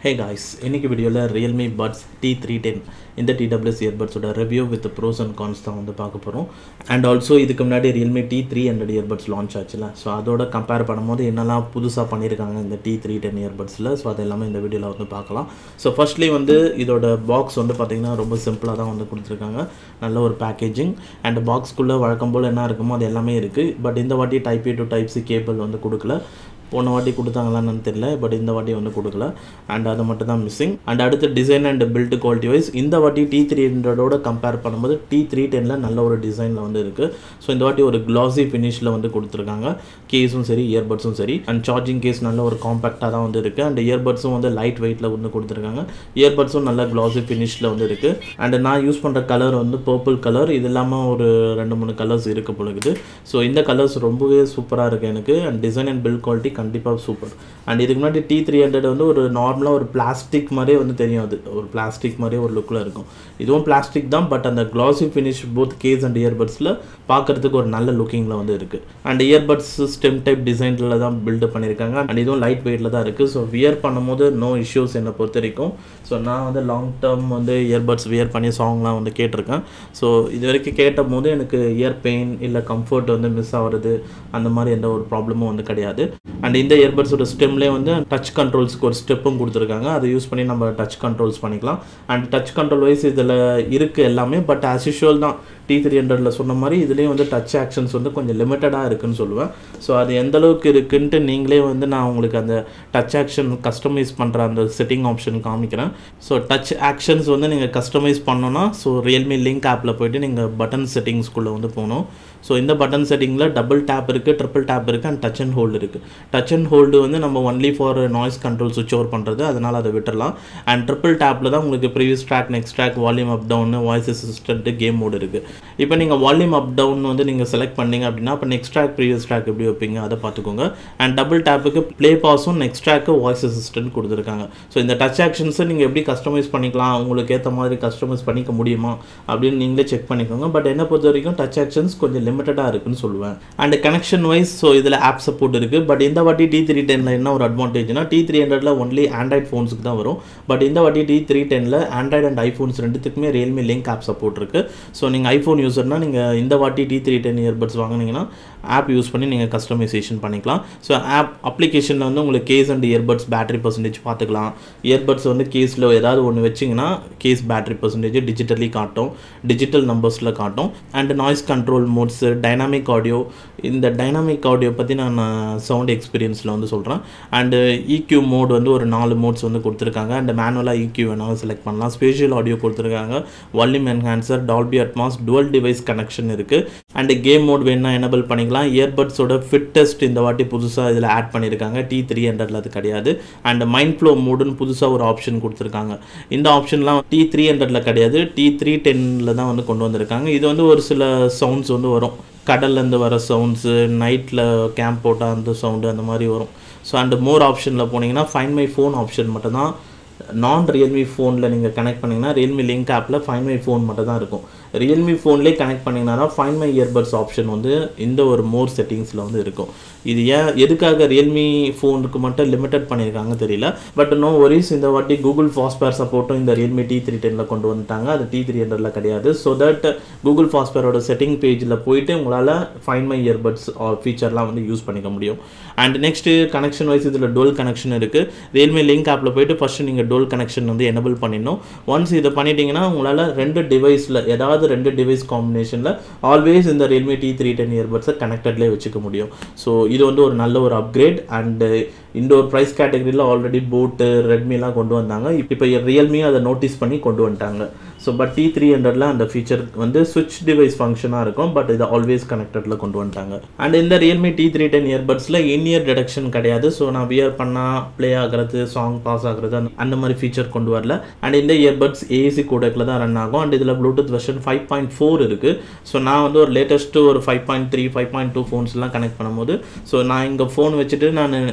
ஹே guys இன்னைக்கு வீடியோவில் Realme puts T three ten இந்த டிடபிள்யூஎஸ் இயர்பட்ஸோட review with pros and cons தான் வந்து பார்க்க போகிறோம் அண்ட் ஆல்சோ இதுக்கு முன்னாடி Realme T three hundred earbuds launch ஆச்சுல ஸோ அதோட கம்பேர் பண்ணும்போது என்னெல்லாம் புதுசாக பண்ணியிருக்காங்க இந்த டி த்ரீ டென் இயர்பட்ஸில் ஸோ அது எல்லாமே இந்த வீடியோவில் வந்து பார்க்கலாம் ஸோ ஃபர்ஸ்ட்லி வந்து இதோட பாக்ஸ் வந்து பார்த்திங்கன்னா ரொம்ப சிம்பிளாக தான் வந்து கொடுத்துருக்காங்க நல்ல ஒரு பேக்கேஜிங் அண்ட் பாக்ஸ்க்குள்ளே வழக்கம் போல் என்ன இருக்குமோ அது எல்லாமே இருக்குது பட் இந்த வாட்டி type A to type C cable வந்து கொடுக்கல போன வாட்டி கொடுத்தாங்களான்னு தெரியல பட் இந்த வாட்டி வந்து கொடுக்கல அண்ட் அது மட்டும் தான் மிஸ்ஸிங் அண்ட் அடுத்து design and build quality wise இந்த வாட்டி டி த்ரீ ஹண்ட்ரடோட கம்பேர் பண்ணும்போது டி த்ரீ டெனில் நல்ல ஒரு டிசைனில் வந்து இருக்குது ஸோ இந்த வாட்டி ஒரு கிளாசி ஃபினிஷில் வந்து கொடுத்துருக்காங்க கேஸும் சரி இயர்பட்ஸும் சரி அண்ட் சார்ஜிங் கேஸ் நல்ல ஒரு காம்பேக்டாக தான் வந்து இருக்குது அண்ட் இயர்பட்ஸும் வந்து லைட் வெயிட்டில் வந்து கொடுத்துருக்காங்க இயர்பட்ஸும் நல்ல கிளாசி ஃபினிஷில் வந்து இருக்குது அண்ட் நான் யூஸ் பண்ணுற கலர் வந்து பர்பிள் கலர் இது இல்லாமல் ஒரு ரெண்டு மூணு கலர்ஸ் இருக்க பொழுது ஸோ இந்த கலர்ஸ் ரொம்பவே சூப்பராக இருக்குது எனக்கு and design and build quality கண்டிப்பாக சூப்பர் அண்ட் இதுக்கு முன்னாடி டி த்ரீ ஹண்ட்ரட் வந்து ஒரு நார்மலாக ஒரு பிளாஸ்டிக் மாதிரியே வந்து தெரியும் அது ஒரு பிளாஸ்டிக் மாதிரியே ஒரு லுக்கில் இருக்கும் இதுவும் பிளாஸ்டிக் தான் பட் அந்த classy finish both case and இயர்பட்ஸில் பார்க்குறதுக்கு ஒரு நல்ல லுக்கிங்கில் வந்து இருக்குது அண்ட் இயர்பட்ஸ் ஸ்டெம் டைப் டிசைனில் தான் பில்டு பண்ணியிருக்காங்க அண்ட் இதுவும் லைட் வெயிட்டில் தான் இருக்குது ஸோ வியர் பண்ணும்போது நோ இஷ்யூஸ் என்னை பொறுத்த வரைக்கும் ஸோ நான் வந்து லாங் டேர்ம் வந்து இயர்பட்ஸ் வியர் பண்ணி சாங்லாம் வந்து கேட்டிருக்கேன் ஸோ இது வரைக்கும் கேட்ட போது எனக்கு இயர் பெயின் இல்லை கம்ஃபர்ட் வந்து மிஸ் ஆகிறது அந்த மாதிரி எந்த ஒரு ப்ராப்ளமும் வந்து கிடையாது அண்ட் இந்த இயர்பட்ஸோட ஸ்டெம்லேயே வந்து டச் கண்ட்ரோல்ஸ்க்கு ஒரு ஸ்டெப்பும் கொடுத்துருக்காங்க அதை யூஸ் பண்ணி நம்ம டச் கண்ட்ரோல்ஸ் பண்ணிக்கலாம் அண்ட் டச் கண்ட்ரோல் வைஸ் இதில் இருக்குது எல்லாமே பட் ஆஸ் யூஷுவல் தான் டி த்ரீ ஹண்ட்ரடில் சொன்ன மாதிரி இதுலேயும் வந்து டச் ஆக்ஷன்ஸ் வந்து கொஞ்சம் லிமிட்டடாக இருக்குன்னு சொல்லுவேன் ஸோ அது எந்த அளவுக்கு இருக்குன்ட்டு நீங்களே வந்து நான் உங்களுக்கு அந்த டச் ஆக்ஷன் கஸ்டமைஸ் பண்ணுற அந்த செட்டிங் ஆப்ஷன் காமிக்கிறேன் ஸோ டச் ஆக்ஷன்ஸ் வந்து நீங்கள் கஸ்டமைஸ் பண்ணோன்னா ஸோ ரியல்மி லிங்க் ஆப்பில் போய்ட்டு நீங்கள் பட்டன் செட்டிங்ஸ்குள்ளே வந்து போகணும் ஸோ இந்த பட்டன் செட்டிங்கில் டபுள் டேப் இருக்குது ட்ரிபிள் டேப் இருக்குது அண்ட் டச் அண்ட் ஹோல்டு இருக்குது டச் அண்ட் ஹோல்டு வந்து நம்ம only for noise control switch over பண்ணுறது அதனால் அதை விட்டுடலாம் அண்ட் ட்ரிபிள் டேப்பில் தான் உங்களுக்கு previous track next track volume up down voice assistant game mode இருக்குது இப்போ நீங்கள் வால்யூம் அப் டவுன் வந்து நீங்கள் செலக்ட் பண்ணீங்க அப்படின்னா அப்போ நெக்ஸ்ட் ட்ராக் ப்ரீவியஸ் ட்ராக் எப்படி வைப்பீங்க அதை பார்த்துக்கோங்க அண்ட் டபுள் டேப்புக்கு ப்ளே பாஸும் நெக்ஸ்ட் ட்ராக்கு வாய்ஸ் அசிஸ்டன்ட் கொடுத்துருக்காங்க ஸோ இந்த டச் ஆக்ஷன்ஸை நீங்கள் எப்படி கஸ்டமைஸ் பண்ணிக்கலாம் உங்களுக்கு ஏற்ற மாதிரி கஸ்டமைஸ் பண்ணிக்க முடியுமா அப்படின்னு நீங்களே செக் பண்ணிக்கோங்க பட் என்ன பொறுத்த வரைக்கும் டச் ஆக்ஷன்ஸ் கொஞ்சம் லிமிட்டடாக இருக்குன்னு சொல்லுவேன் அண்ட் கனெக்ஷன் வைஸ் ஸோ இதில் ஆப் சப்போர்ட் இருக்குது பட் இந்த வாட்டி டி த்ரீ டெனில் என்ன ஒரு அட்வான்டேஜ்னா டி த்ரீ ஹண்ட்ரடில் ஒன்லி ஆண்ட்ராய்ட் ஃபோன்ஸுக்கு தான் வரும் பட் இந்த வாட்டி டி த்ரீ டெனில் ஆண்ட்ராய்ட் அண்ட் ஐஃபோன்ஸ் ரெண்டுத்துக்குமே ரியல்மி லிங்க் ஆப் சப்போர்ட் இருக்குது ஸோ நீங்கள் ஐஃபோன் யூஸர்னால் நீங்கள் இந்த வாட்டி டி த்ரீ டென் இயர்பட்ஸ் வாங்கினீங்கன்னா ஆப் யூஸ் பண்ணி நீங்கள் கஸ்டமைசேஷன் பண்ணிக்கலாம் ஸோ ஆப் அப்ளிகேஷனில் வந்து உங்களுக்கு case and earbuds battery percentage பார்த்துக்கலாம் இயர்பட்ஸ் வந்து கேஸில் ஏதாவது ஒன்று வச்சிங்கன்னா கேஸ் பேட்டரி பர்சன்டேஜ் டிஜிட்டலி காட்டும் டிஜிட்டல் நம்பர்ஸில் காட்டும் and noise control modes dynamic audio இந்த டைனாமிக் ஆடியோ பற்றி நான் சவுண்ட் எக்ஸ்பீரியன்ஸில் வந்து சொல்கிறேன் அண்டு இக்யூ மோட் வந்து ஒரு நாலு மோட்ஸ் வந்து கொடுத்துருக்காங்க அண்ட் மேனுவலாக இக்யூ வேணாலும் செலக்ட் பண்ணலாம் ஸ்பேஷியல் ஆடியோ கொடுத்துருக்காங்க volume enhancer Dolby Atmos dual device connection இருக்குது அண்ட் கேம் மோட் வேணால் எனபிள் பண்ணிக்கலாம் இயர்பட்ஸோட ஃபிட்டஸ்ட் இந்த வாட்டி புதுசாக இதில் ஆட் பண்ணியிருக்காங்க டி த்ரீ ஹண்ட்ரட்ல அது கிடையாது அண்ட் மைண்ட் ஃப்ளோ மோடுன்னு புதுசாக ஒரு ஆப்ஷன் கொடுத்துருக்காங்க இந்த ஆப்ஷன்லாம் டி த்ரீ ஹண்ட்ரட்ல கிடையாது டி த்ரீ டென்னில் தான் வந்து கொண்டு வந்திருக்காங்க இது வந்து ஒரு சில சவுண்ட்ஸ் வந்து வரும் கடல்லேருந்து வர சவுண்ட்ஸு நைட்டில் கேம்ப் போட்டால் அந்த சவுண்டு அந்த மாதிரி வரும் ஸோ அண்ட் மோர் ஆப்ஷனில் போனீங்கன்னா ஃபைன் மை ஃபோன் ஆப்ஷன் மட்டும் தான் நான் ரியல்மி ஃபோனில் நீங்கள் கனெக்ட் பண்ணிங்கன்னா ரியல்மி லிங்க் ஆப்பில் ஃபைன் மை ஃபோன் மட்டும் தான் இருக்கும் ரியல்மி ஃபோன்லேயே கனெக்ட் பண்ணிங்கன்னா ஃபைன் மை இயர்பட்ஸ் ஆப்ஷன் வந்து இந்த ஒரு மோர் செட்டிங்ஸில் வந்து இருக்கும் இது ஏன் எதுக்காக ரியல்மி ஃபோனுக்கு மட்டும் லிமிட்டட் பண்ணியிருக்காங்க தெரியல பட் நோ ஒரிஸ் இந்த வாட்டி கூகுள் ஃபாஸ்பேர் சப்போர்ட்டும் இந்த ரியல்மி டி த்ரீ டெனில் கொண்டு வந்துட்டாங்க அது டி த்ரீ ஹண்ட்ரடில் கிடையாது ஸோ தட் கூகுள் ஃபாஸ்பேரோட செட்டிங் பேஜில் போயிட்டு உங்களால் ஃபைன் மை இயர்பட்ஸ் ஃபீச்சர்லாம் வந்து யூஸ் பண்ணிக்க முடியும் அண்ட் நெக்ஸ்ட்டு கனெக்ஷன் வைஸ் இதில் டோல் கனெக்ஷன் இருக்குது ரியல்மி லிங்க் ஆப்பில் போயிட்டு ஃபஸ்ட்டு நீங்கள் டோல் கனெக்ஷன் வந்து எனபிள் பண்ணிடணும் ஒன்ஸ் இதை பண்ணிட்டீங்கன்னா உங்களால் ரெண்டு டிவைஸில் ஏதாவது ரெண்டு டிவைஸ் காம்பினேஷனில் ஆல்வேஸ் இந்த ரியல்மி டி த்ரீ டென் இயர்பட்ஸை கனெக்டட்லேயே வச்சுக்க முடியும் ஸோ இது வந்து ஒரு நல்ல ஒரு அப்கிரேட் அண்டு இந்த ஒரு ப்ரைஸ் கேட்டகரியில் ஆல்ரெடி போட்டு ரெட்மிலாம் கொண்டு வந்தாங்க இப்போ ரியல்மியும் அதை நோட்டீஸ் பண்ணி கொண்டு வந்துட்டாங்க ஸோ பட் டி த்ரீ ஹண்ட்ரடில் அந்த ஃபீச்சர் வந்து சுவிட்ச் டிவைஸ் ஃபங்க்ஷனாக இருக்கும் பட் இது ஆல்வேஸ் கனெக்டடில் கொண்டு வந்துட்டாங்க அண்ட் இந்த ரியல்மி டி த்ரீ டென் இயர்பட்ஸில் இன் இயர் டிடக்ஷன் கிடையாது ஸோ நான் வியர் பண்ணால் ப்ளே ஆகிறது சாங் பாஸ் ஆகிறது அந்த அந்த மாதிரி ஃபீச்சர் கொண்டு வரல அண்ட் இந்த இயர்பட்ஸ் ஏசி கோடக்கில் தான் ரன் ஆகும் அண்ட் இதில் Bluetooth version five point four இருக்குது ஸோ நான் வந்து ஒரு லேட்டஸ்ட்டு ஒரு five point three five point two ஃபோன்ஸ்லாம் கனெக்ட் பண்ணும்போது ஸோ நான் இங்கே ஃபோன் வச்சுட்டு நான்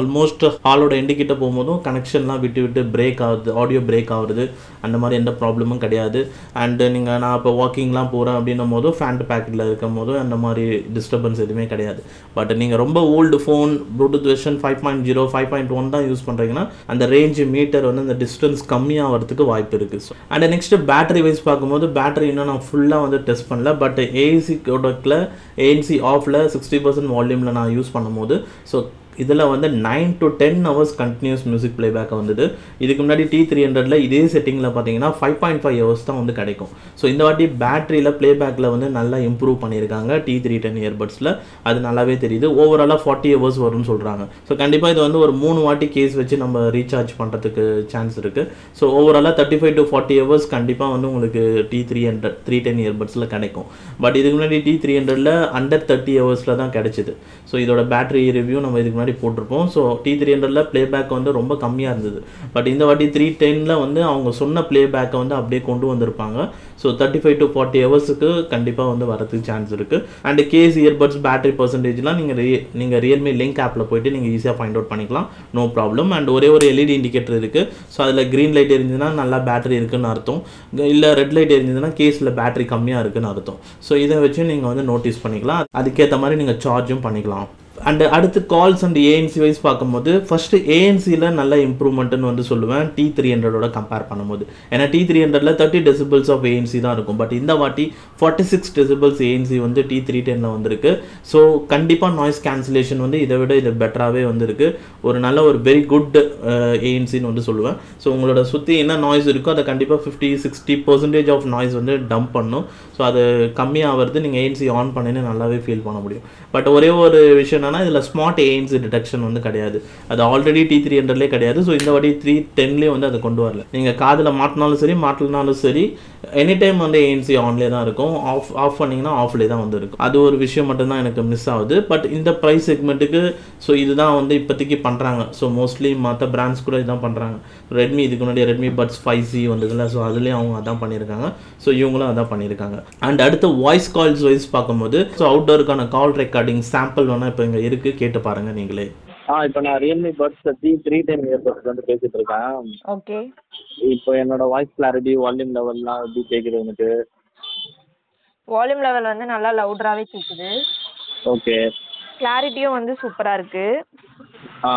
ஆல்மோஸ்ட் ஹாலோட எண்டிக்கிட்ட போகும்போதும் கனெக்ஷன்லாம் விட்டு விட்டு பிரேக் ஆகுது ஆடியோ பிரேக் ஆகுறது அந்த மாதிரி எந்த ப்ராப்ளமும் கிடையாது அண்டு நீங்கள் நான் இப்போ வாக்கிங்லாம் போகிறேன் அப்படின்னும் போதும் ஃபேண்ட் பேக்கெட்டில் இருக்கும் போதும் அந்த மாதிரி டிஸ்டர்பன்ஸ் எதுவுமே கிடையாது பட் நீங்கள் ரொம்ப old phone Bluetooth version five point zero five point one தான் யூஸ் பண்ணுறீங்கன்னா அந்த ரேஞ்சு மீட்டர் வந்து அந்த டிஸ்டன்ஸ் கம்மியாகிறதுக்கு வாய்ப்பு இருக்குது so and next battery wise பார்க்கும்போது பேட்டரி இன்னும் நான் ஃபுல்லாக வந்து டெஸ்ட் பண்ணல பட் ஏசி ப்ராடக்ட்டில் ஏஎன்சி ஆஃபில் சிக்ஸ்டி பர்சன்ட் வால்யூமில் நான் யூஸ் பண்ணும்போது ஸோ இதில் வந்து nine to ten hours continuous music playback வந்தது இதுக்கு முன்னாடி டி த்ரீ ஹண்ட்ரடில் இதே செட்டிங்கில் பார்த்தீங்கன்னா ஃபைவ் பாயிண்ட் ஃபைவ் ஹவர்ஸ் தான் வந்து கிடைக்கும் ஸோ இந்த வாட்டி பேட்டரியில் ப்ளேபேக்கில் வந்து நல்லா இம்ப்ரூவ் பண்ணியிருக்காங்க டி த்ரீ டென் இயர்பட்ஸில் அது நல்லாவே தெரியுது ஓவராலாக ஃபார்ட்டி ஹவர்ஸ் வரும்னு சொல்கிறாங்க ஸோ கண்டிப்பாக இது வந்து ஒரு மூணு வாட்டி கேஸ் வச்சு நம்ம ரீசார்ஜ் பண்ணுறதுக்கு சான்ஸ் இருக்குது ஸோ ஓவராலாக thirty five to forty hours கண்டிப்பாக வந்து உங்களுக்கு T three hundred three ten இயர்பட்ஸில் கிடைக்கும் பட் இதுக்கு முன்னாடி டி த்ரீ ஹண்ட்ரடில் அண்டர் தேர்ட்டி ஹவர்ஸில் தான் கிடைச்சிது ஸோ இதோட பேட்டரி ரிவ்யூ நம்ம இதுக்கு முன்னாடி போட்டிருப்போம் ஸோ டி த்ரீ ஹண்ட்ரடில் ப்ளேபேக் வந்து ரொம்ப கம்மியாக இருந்தது பட் இந்த வாட்டி த்ரீ டெனில் வந்து அவங்க சொன்ன ப்ளேபேக்கை வந்து அப்படியே கொண்டு வந்திருப்பாங்க so thirty five to forty ஹவர்ஸுக்கு கண்டிப்பாக வந்து வரதுக்கு சான்ஸ் இருக்குது அண்ட் கேஸ் இயர்பட்ஸ் பேட்டரி பர்சன்டேஜ்லாம் நீங்கள் ரே நீங்கள் ரியல்மி லிங்க் ஆப்பில் போயிட்டு நீங்கள் ஈஸியாக ஃபைண்ட் அவுட் பண்ணிக்கலாம் நோ ப்ராப்ளம் அண்ட் ஒரே ஒரு எல்இடி இண்டிகேட்டர் இருக்குது ஸோ அதில் க்ரீன் லைட் எரிஞ்சுன்னா நல்லா பேட்டரி இருக்குன்னு அர்த்தம் இல்லை ரெட் லைட் எரிஞ்சதுன்னா கேஸில் பேட்டரி கம்மியாக இருக்குன்னு அர்த்தம் ஸோ இதை வச்சு நீங்கள் வந்து நோட்டீஸ் பண்ணிக்கலாம் அதுக்கேற்ற மாதிரி நீங்கள் சார்ஜும் பண்ணிக்கலாம் அண்ட் அடுத்து கால்ஸ் அண்ட் ஏஎன்சி வைஸ் பார்க்கும்போது ஃபஸ்ட்டு ஏஎன்சியில் நல்ல இம்ப்ரூவ்மெண்ட்னு வந்து சொல்லுவேன் டி த்ரீ ஹண்ட்ரடோட கம்பேர் பண்ணும்போது ஏன்னா டி த்ரீ ஹண்ட்ரடில் தேர்ட்டி டெசிபிள்ஸ் ஆஃப் ஏஎன்சி தான் இருக்கும் பட் இந்த வாட்டி ஃபார்ட்டி சிக்ஸ் டெசிபிள்ஸ் ஏஎன்சி வந்து டி த்ரீ டெனில் வந்திருக்கு ஸோ கண்டிப்பாக நாய்ஸ் கேன்சலேஷன் வந்து இதை விட இது பெட்டராகவே வந்திருக்கு ஒரு நல்ல ஒரு வெரி குட் ஏஎன்சின்னு வந்து சொல்லுவேன் ஸோ உங்களோட சுற்றி என்ன நாய்ஸ் இருக்கோ அதை கண்டிப்பாக fifty sixty percentage of noise வந்து டம்ப் பண்ணும் ஸோ அது கம்மியாகிறது நீங்கள் ஏஎன்சி ஆன் பண்ணின்னு நல்லாவே ஃபீல் பண்ண முடியும் பட் ஒரே ஒரு விஷயம் என்னன்னா இதில் ஸ்மார்ட் ஏஎன்சி டிடெக்ஷன் வந்து கிடையாது அது ஆல்ரெடி டி த்ரீ ஹண்ட்ரட்லேயே கிடையாது ஸோ இந்த வாட்டி த்ரீ டென்லேயே வந்து அதை கொண்டு வரல நீங்கள் காதில் மாட்டினாலும் சரி மாட்டலனாலும் சரி எனி டைம் வந்து ஏஎன்சி ஆன்லேயே தான் இருக்கும் ஆஃப் ஆஃப் பண்ணிங்கன்னா ஆஃப்லேயே தான் வந்து இருக்கும் அது ஒரு விஷயம் மட்டும்தான் எனக்கு மிஸ் ஆகுது பட் இந்த ப்ரைஸ் செக்மெண்ட்டுக்கு ஸோ இதுதான் வந்து இப்போதைக்கு பண்ணுறாங்க ஸோ மோஸ்ட்லி மற்ற பிராண்ட்ஸ் கூட இதுதான் பண்ணுறாங்க ரெட்மி இதுக்கு முன்னாடி ரெட்மி பட்ஸ் ஃபைவ் சி வந்ததுல ஸோ அதுலேயும் அவங்க அதான் பண்ணியிருக்காங்க ஸோ இவங்களும் அதான் பண்ணியிருக்காங்க அண்ட் அடுத்து வாய்ஸ் கால்ஸ் வைஸ் பார்க்கும்போது ஸோ அவுட்டோருக்கான கால் ரெக்கார்டிங் சாம்பிள் வேணால் இப்போ இங்கே இருக்குது கேட்டு பாருங்கள் நீங்களே ஆ இப்போ நான் Realme puts T three ten earbuds வந்து பேசிட்டு இருக்கேன் ஓகே இப்போ என்னோட வாய்ஸ் கிளாரிட்டி வால்யூம் லெவல்லாம் எப்படி கேட்குது எனக்கு வால்யூம் லெவல் வந்து நல்லா லவுடராகவே கேட்குது ஓகே கிளாரிட்டியும் வந்து சூப்பராக இருக்குது ஆ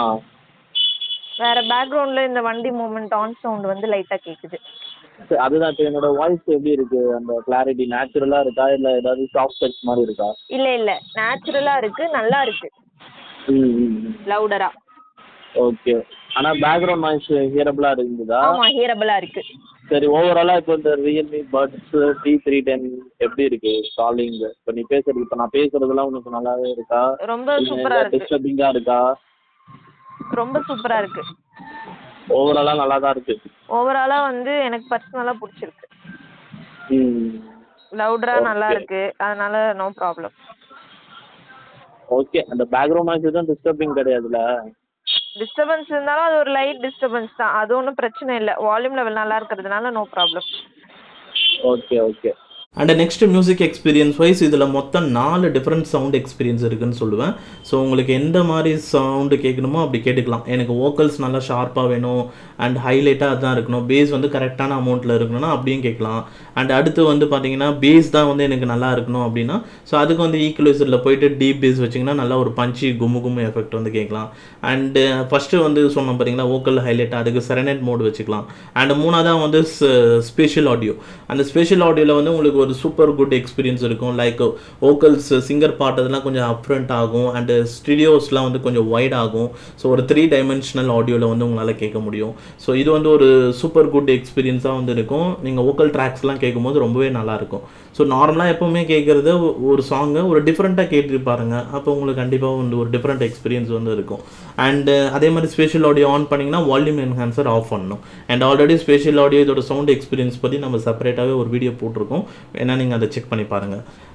வேறு பேக்ரவுண்டில் இந்த வண்டி மூமெண்ட் ஆன் சவுண்ட் வந்து லைட்டாக கேட்குது சரி, அதுதான் இப்போ என்னோட வாய்ஸ் எப்படி இருக்கு அந்த கிளாரிட்டி நேச்சுரலாக இருக்கா இல்லை ஏதாவது சாஃப்ட் டச் மாதிரி இருக்கா இல்லை இல்லை நேச்சுரலாக இருக்குது நல்லா இருக்குது ம் ம் லவுடராக ஓகே ஆனால் பேக்ரவுண்ட் நாய்ஸ் ஹியரபிளாக இருந்ததா ஆமாம் ஹியரபிளாக இருக்குது சரி ஓவராலாக இப்போ இந்த Realme puts T three ten எப்படி இருக்கு காலிங் இப்போ நீ பேசுறது இப்போ நான் பேசுறதெல்லாம் உனக்கு நல்லாவே இருக்கா ரொம்ப சூப்பராக இருக்குது டிஸ்டர்பிங்காக இருக்கா ரொம்ப சூப்பராக இருக்குது ஓவராலாக நல்லா தான் இருக்கு ஓவராலாக வந்து எனக்கு பர்சனலாக பிடிச்சிருக்கு ம் லவுடராக நல்லா Okay. இருக்குது அதனால நோ ப்ராப்ளம் ஓகே அந்த பேக்ரவுண்ட் நாய்ஸ் எதுவும் டிஸ்டர்பிங் கிடையாதுல்ல டிஸ்டர்பன்ஸ் இருந்தாலும் அது ஒரு லைட் டிஸ்டர்பன்ஸ் தான் அது ஒன்றும் பிரச்சனை இல்லை வால்யூம் லெவல் நல்லா இருக்கிறதுனால no problem okay okay and next music experience wise இதில் மொத்தம் நாலு டிஃப்ரெண்ட் சவுண்ட் எக்ஸ்பீரியன்ஸ் இருக்குன்னு சொல்லுவேன் ஸோ உங்களுக்கு எந்த மாதிரி சவுண்டு கேட்கணுமோ அப்படி கேட்டுக்கலாம் எனக்கு வோக்கல்ஸ் நல்லா ஷார்ப்பாக வேணும் அண்ட் ஹைலைட்டாக தான் இருக்கணும் பேஸ் வந்து கரெக்டான அமௌண்ட்டில் இருக்கணும்னா அப்படியும் கேட்கலாம் அண்ட் அடுத்து வந்து பார்த்தீங்கன்னா பேஸ் தான் வந்து எனக்கு நல்லா இருக்கணும் அப்படின்னா ஸோ அதுக்கு வந்து ஈக்குவலைசரில் போயிட்டு டீப் பேஸ் வச்சிங்கன்னா நல்லா ஒரு பஞ்சி கும்மு கும்மு எஃபெக்ட் வந்து கேட்கலாம் அண்டு ஃபஸ்ட்டு வந்து சொன்னோம் பார்த்தீங்களா வோக்கல் ஹைலைட் அதுக்கு செரனேட் மோட் வச்சுக்கலாம் அண்ட் மூணாவதாக வந்து ஸ்பெஷல் ஆடியோ அந்த ஸ்பெஷல் ஆடியோவில் வந்து உங்களுக்கு ஒரு சூப்பர் குட் எக்ஸ்பீரியன்ஸ் இருக்கும் லைக் வோக்கல்ஸ் சிங்கர் பாட்டு அதெல்லாம் கொஞ்சம் அப்ரண்ட் ஆகும் அண்டு ஸ்டுடியோஸ்லாம் வந்து கொஞ்சம் வைட் ஆகும் ஸோ ஒரு த்ரீ டைமென்ஷனல் ஆடியோவில் வந்து உங்களால் கேட்க முடியும் ஸோ இது வந்து ஒரு சூப்பர் குட் எக்ஸ்பீரியன்ஸாக வந்து இருக்கும் நீங்கள் வோக்கல் ட்ராக்ஸ்லாம் கேட்கும்போது ரொம்பவே நல்லாயிருக்கும் ஸோ நார்மலாக எப்போவுமே கேட்குறது ஒரு சாங்கை ஒரு டிஃப்ரெண்ட்டாக கேட்டு பாருங்க அப்போ உங்களுக்கு கண்டிப்பாக வந்து ஒரு டிஃப்ரெண்ட் எக்ஸ்பீரியன்ஸ் வந்து இருக்கும் அண்டு அதே மாதிரி ஸ்பெஷல் ஆடியோ ஆன் பண்ணிங்கன்னா வால்யூம் என்ஹான்சர் ஆஃப் பண்ணணும் அண்ட் ஆல்ரெடி ஸ்பெஷல் ஆடியோ இதோட சவுண்ட் எக்ஸ்பீரியன்ஸ் பற்றி நம்ம செப்பரேட்டாகவே ஒரு வீடியோ போட்டிருக்கோம் வேணால் நீங்கள் அதை செக் பண்ணி பாருங்கள்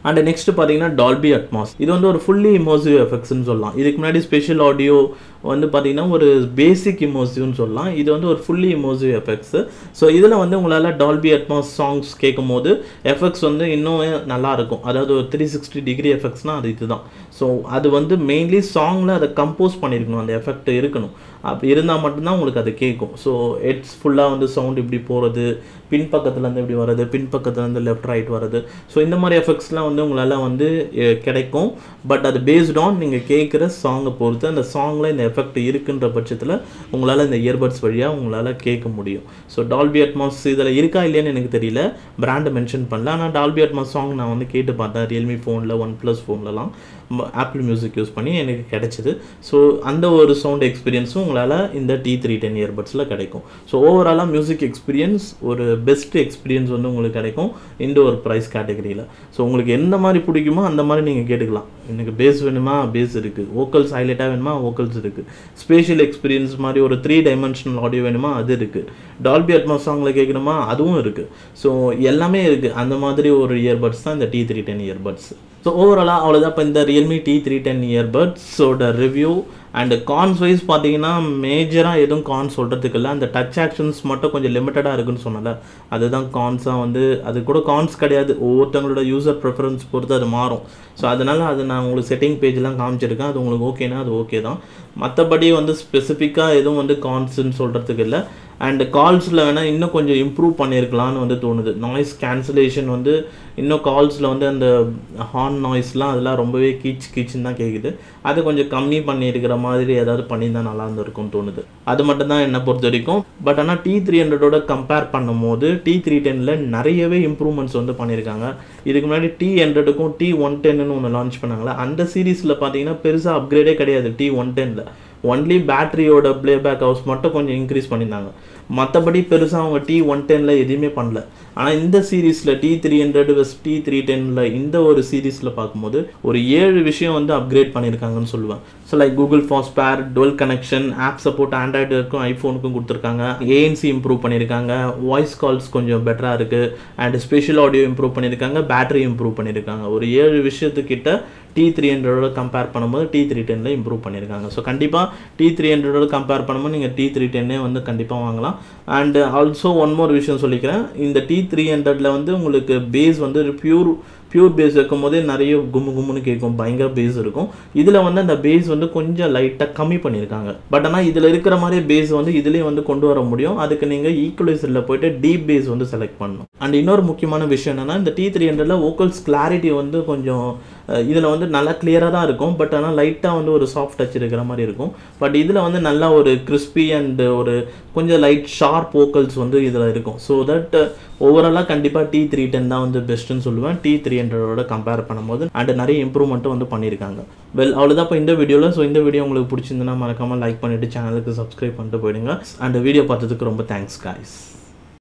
அண்ட் நெக்ஸ்ட் பார்த்தீங்கன்னா டால்பி அட்மாஸ் இது வந்து ஒரு ஃபுல்லி இமோசிவ் எஃபெக்ட்ஸ்னு சொல்லலாம் இதுக்கு முன்னாடி ஸ்பெஷல் ஆடியோ வந்து பார்த்தீங்கன்னா ஒரு பேசிக் இமோசிவ்னு சொல்லலாம் இது வந்து ஒரு ஃபுல்லி இமோசிவ் எஃபெக்ட்ஸ் ஸோ இதில் வந்து உங்களால் டால்பி அட்மாஸ் சாங்ஸ் கேட்கும் போது எஃபெக்ட்ஸ் வந்து இன்னும் நல்லா இருக்கும் அதாவது ஒரு த்ரீ சிக்ஸ்டி டிகிரி எஃபெக்ட்ஸ்னால் அது இதுதான் ஸோ அது வந்து மெயின்லி சாங்கில் அதை கம்போஸ் பண்ணியிருக்கணும் அந்த எஃபெக்ட் இருக்கணும் அப்படி இருந்தால் மட்டும்தான் உங்களுக்கு அது கேட்கும் ஸோ ஹெட்ஸ் ஃபுல்லாக வந்து சவுண்ட் இப்படி போகிறது பின்பக்கத்துலேருந்து இப்படி வர்றது பின்பக்கத்துலேருந்து லெஃப்ட் ரைட் வர்றது ஸோ இந்த மாதிரி எஃபெக்ட்ஸ்லாம் வந்து உங்களால் வந்து அஹ், கிடைக்கும் பட் அது பேஸ்ட் ஆன் நீங்கள் கேட்குற சாங்கை பொறுத்து அந்த சாங்கில் இந்த எஃபெக்ட் இருக்குன்ற பட்சத்தில் உங்களால் இந்த இயர்பட்ஸ் வழியாக உங்களால் கேட்க முடியும் ஸோ டால்பி அட்மாஸ் இதில் இருக்கா இல்லையான்னு எனக்கு தெரியல பிராண்டை மென்ஷன் பண்ணல ஆனால் டால்பி அட்மாஸ் சாங் நான் வந்து கேட்டு பார்த்தேன் ரியல்மி ஃபோனில் ஒன் ப்ளஸ் ஃபோன்லலாம் ஆப்பிள் மியூசிக் யூஸ் பண்ணி எனக்கு கிடைச்சிது ஸோ அந்த ஒரு சவுண்ட் எக்ஸ்பீரியன்ஸும் உங்களால் இந்த டி த்ரீ டென் இயர்பட்ஸில் கிடைக்கும் ஸோ ஓவராலாக மியூசிக் எக்ஸ்பீரியன்ஸ் ஒரு பெஸ்ட் எக்ஸ்பீரியன்ஸ் வந்து உங்களுக்கு கிடைக்கும் இந்த ஒரு ப்ரைஸ் கேட்டகரியில் ஸோ உங்களுக்கு எந்த மாதிரி பிடிக்குமோ அந்த மாதிரி நீங்கள் கேட்டுக்கலாம் எனக்கு பேஸ் வேணுமா பேஸ் இருக்குது வோக்கல்ஸ் ஹைலைட்டாக வேணுமா வோக்கல்ஸ் இருக்குது ஸ்பேஷியல் எக்ஸ்பீரியன்ஸ் மாதிரி ஒரு த்ரீ டைமென்ஷனல் ஆடியோ வேணுமா அது இருக்குது டால்பி அட்மாஸ் சாங்கில் கேட்கணுமா அதுவும் இருக்குது ஸோ எல்லாமே இருக்குது அந்த மாதிரி ஒரு இயர்பட்ஸ் தான் இந்த T three ten earbuds so ஓவராலாக அவ்வளோதான் இப்போ இந்த ரியல்மி டி த்ரீ டென் இயர்பட்ஸோட ரிவ்யூ அண்ட் கான்ஸ் வைஸ் பார்த்தீங்கன்னா மேஜராக எதுவும் கான்ஸ் சொல்கிறதுக்கு இல்லை அந்த டச் ஆக்ஷன்ஸ் மட்டும் கொஞ்சம் லிமிட்டடாக இருக்குன்னு சொன்னல அதுதான் கான்ஸாக வந்து அது கூட கான்ஸ் கிடையாது ஒவ்வொருத்தவங்களோட யூசர் ப்ரிஃபரன்ஸ் பொறுத்து அது மாறும் ஸோ அதனால் அது நான் உங்களுக்கு செட்டிங் பேஜ்லாம் காமிச்சிருக்கேன் அது உங்களுக்கு ஓகேனா அது ஓகே தான் மற்றபடி வந்து ஸ்பெசிஃபிக்காக எதுவும் வந்து கான்ஸ்ன்னு சொல்கிறதுக்கு இல்லை அண்ட் கால்ஸில் வேணால் இன்னும் கொஞ்சம் இம்ப்ரூவ் பண்ணியிருக்கலாம்னு வந்து தோணுது நாய்ஸ் கேன்சலேஷன் வந்து இன்னும் கால்ஸில் வந்து அந்த ஹார்ன் நாய்ஸ்லாம் அதெல்லாம் ரொம்பவே கீச் கீச்சுன்னு தான் கேட்குது அது கொஞ்சம் கம்மி பண்ணியிருக்கிற மாதிரி ஏதாவது பண்ணியிருந்தா நல்லா இருந்திருக்கும்னு தோணுது அது மட்டும் தான் என்னை பொறுத்த வரைக்கும் பட் ஆனால் டி த்ரீ ஹண்ட்ரடோட கம்பேர் பண்ணும்போது டி த்ரீ டெனில் நிறையவே இம்ப்ரூவ்மெண்ட்ஸ் வந்து பண்ணியிருக்காங்க இதுக்கு முன்னாடி டி ஹண்ட்ரடுக்கும் டி ஒன் டென்னு ஒன்று லான்ச் பண்ணாங்களா அந்த சீரீஸில் பார்த்தீங்கன்னா பெருசாக அப்கிரேடே கிடையாது டி ஒன் டெனில் ஒன்லி பேட்டரியோட ப்ளேபேக் ஹவுஸ் மட்டும் கொஞ்சம் இன்க்ரீஸ் பண்ணியிருந்தாங்க மற்றபடி பெருசாக அவங்க டி ஒன் டெனில் எதுவுமே பண்ணல ஆனால் இந்த சீரீஸில் T three hundred versus T three டெனில் இந்த ஒரு சீரீஸில் பார்க்கும்போது ஒரு ஏழு விஷயம் வந்து அப்கிரேட் பண்ணியிருக்காங்கன்னு சொல்லுவேன் so like Google fast pair dual connection app support ஆண்ட்ராய்டுக்கும் ஐஃபோனுக்கும் கொடுத்துருக்காங்க ஏஎன்சி இம்ப்ரூவ் பண்ணியிருக்காங்க வாய்ஸ் கால்ஸ் கொஞ்சம் பெட்டராக இருக்குது அண்ட் ஸ்பெஷல் ஆடியோ இம்ப்ரூவ் பண்ணியிருக்காங்க பேட்டரி இம்ப்ரூவ் பண்ணியிருக்காங்க ஒரு ஏழு விஷயத்துக்கிட்ட டி த்ரீ ஹண்ட்ரடோட கம்பேர் பண்ணும்போது டி த்ரீ டெனில் இம்ப்ரூவ் பண்ணியிருக்காங்க ஸோ கண்டிப்பாக டி த்ரீ ஹண்ட்ரடோட கம்பேர் பண்ணும்போது நீங்கள் டி த்ரீ டென்னே வந்து கண்டிப்பாக வாங்கலாம் அண்ட் ஆல்சோ ஒன் மோர் விஷயம் சொல்லிக்கிறேன் இந்த டி த்ரீ ஹண்ட்ரடில் வந்து உங்களுக்கு பேஸ் வந்து பியூர் பியூர் பேஸ் வைக்கும் போதே நிறைய கும்மு கும்முன்னு கேட்கும் பயங்கர பேஸ் இருக்கும் இதில் வந்து அந்த பேஸ் வந்து கொஞ்சம் லைட்டாக கம்மி பண்ணியிருக்காங்க பட் ஆனால் இதில் இருக்கிற மாதிரி பேஸ் வந்து இதுலேயும் வந்து கொண்டு வர முடியும் அதுக்கு நீங்கள் ஈக்குவலைசரில் போயிட்டு டீப் பேஸ் வந்து செலக்ட் பண்ணணும் அண்ட் இன்னொரு முக்கியமான விஷயம் என்னென்னா இந்த டி த்ரீ ஹண்ட்ரடில் வோக்கல்ஸ் கிளாரிட்டி வந்து கொஞ்சம் இதில் வந்து நல்லா கிளியராக தான் இருக்கும் பட் ஆனால் லைட்டாக வந்து ஒரு சாஃப்ட் டச் இருக்கிற மாதிரி இருக்கும் பட் இதில் வந்து நல்லா ஒரு கிறிஸ்பி அண்ட் ஒரு கொஞ்சம் லைட் ஷார்ப் வோக்கல்ஸ் வந்து இதில் இருக்கும் ஸோ தட் ஓவராலாக கண்டிப்பாக டி த்ரீ டென் தான் வந்து பெஸ்ட்டுன்னு சொல்லுவேன் டி த்ரீ ஹண்ட்ரடோட கம்பேர் பண்ணும்போது அண்ட் நிறைய இம்ப்ரூவ்மெண்ட்டும் வந்து பண்ணியிருக்காங்க வெல் அவ்வளோதான் இப்போ இந்த வீடியோவில் ஸோ இந்த வீடியோ உங்களுக்கு பிடிச்சிருந்துன்னா மறக்காமல் லைக் பண்ணிவிட்டு சேனலுக்கு சப்ஸ்கிரைப் பண்ணிட்டு போயிடுங்க அண்ட் வீடியோ பார்த்ததுக்கு ரொம்ப தேங்க்ஸ் காய்ஸ்